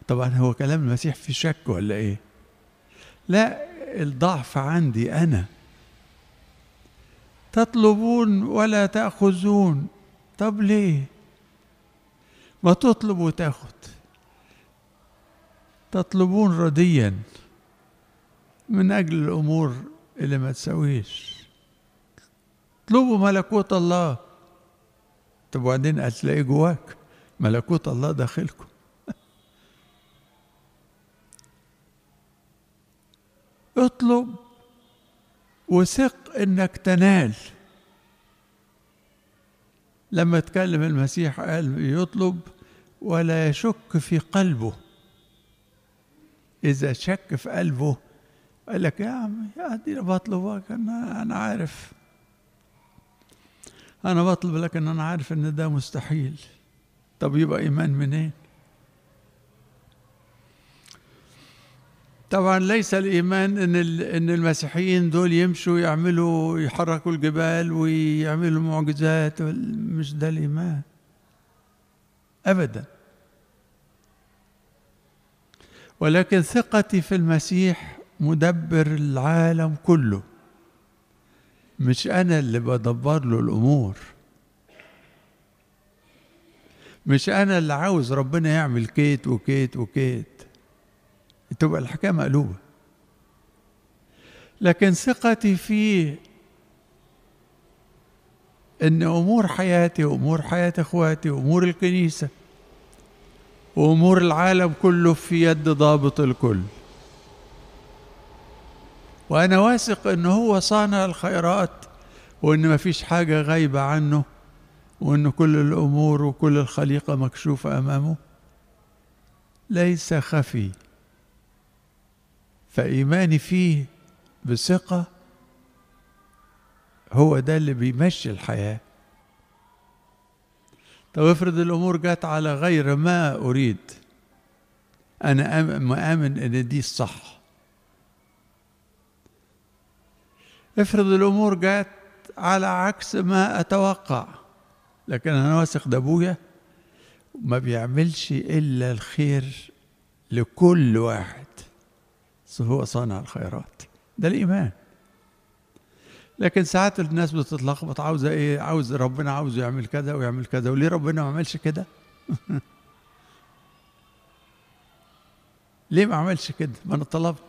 طبعا هو كلام المسيح في شك ولا ايه لا الضعف عندي انا تطلبون ولا تاخذون طب ليه ما تطلب وتاخد تطلبون رديا من اجل الامور اللي ما تسويش اطلبوا ملكوت الله طب وبعدين هتلاقيه جواك ملكوت الله داخلكم اطلب وثق انك تنال لما اتكلم المسيح قال يطلب ولا يشك في قلبه اذا شك في قلبه قال لك يا عم يا اديني بطلبك انا انا عارف انا بطلب لكن انا عارف ان ده مستحيل طب يبقى ايمان منين طبعا ليس الايمان ان ان المسيحيين دول يمشوا يعملوا يحركوا الجبال ويعملوا معجزات مش ده الايمان ابدا ولكن ثقتي في المسيح مدبر العالم كله مش انا اللي بدبر له الامور مش انا اللي عاوز ربنا يعمل كيت وكيت وكيت تبقى الحكايه مقلوبه لكن ثقتي فيه ان امور حياتي وامور حياه اخواتي وامور الكنيسه وامور العالم كله في يد ضابط الكل وانا واثق ان هو صانع الخيرات وان ما فيش حاجه غايبه عنه وان كل الامور وكل الخليقه مكشوفه امامه ليس خفي فايماني فيه بثقه هو ده اللي بيمشي الحياه طب افرض الامور جت على غير ما اريد انا مآمن ان دي الصح افرض الامور جت على عكس ما اتوقع لكن انا واثق ده ابويا ما بيعملش الا الخير لكل واحد هو صانع الخيرات ده الايمان لكن ساعات الناس بتتلخبط عاوزه ايه عاوز ربنا عاوز يعمل كذا ويعمل كذا وليه ربنا ما عملش كده ليه ما عملش كده ما انا طلبت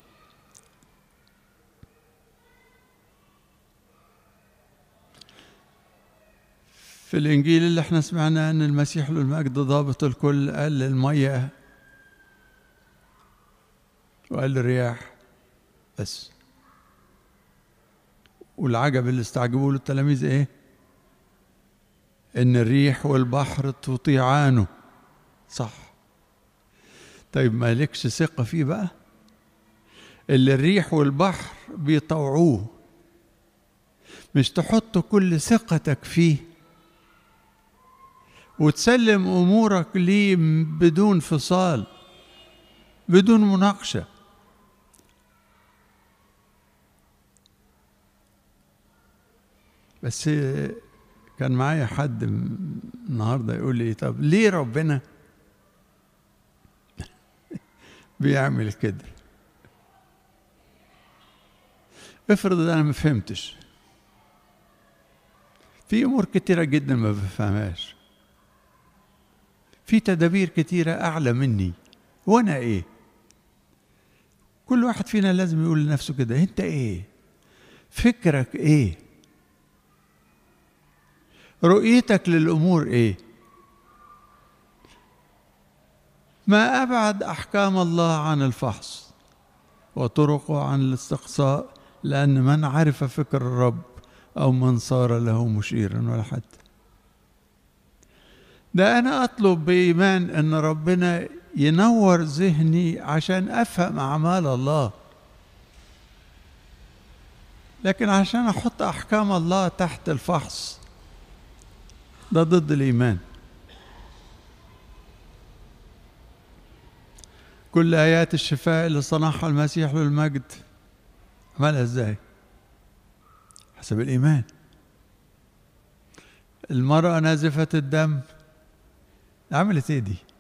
في الانجيل اللي احنا سمعناه ان المسيح له المجد ضابط الكل قال للميه وقال للرياح بس والعجب اللي استعجبوا له التلاميذ ايه ان الريح والبحر تطيعانه صح طيب مالكش ثقة فيه بقى اللي الريح والبحر بيطوعوه مش تحط كل ثقتك فيه وتسلم امورك ليه بدون فصال بدون مناقشه بس كان معايا حد النهارده يقول لي طب ليه ربنا بيعمل كده افرض انا ما فهمتش في امور كتيره جدا ما بفهمهاش في تدابير كتيره اعلى مني وانا ايه كل واحد فينا لازم يقول لنفسه كده انت ايه فكرك ايه رؤيتك للامور ايه ما ابعد احكام الله عن الفحص وطرقه عن الاستقصاء لان من عرف فكر الرب او من صار له مشيرا ولا حد ده انا اطلب بايمان ان ربنا ينور ذهني عشان افهم اعمال الله لكن عشان احط احكام الله تحت الفحص ده ضد الايمان كل ايات الشفاء اللي صنعها المسيح للمجد عملها ازاي حسب الايمان المراه نازفه الدم عملت ايه دي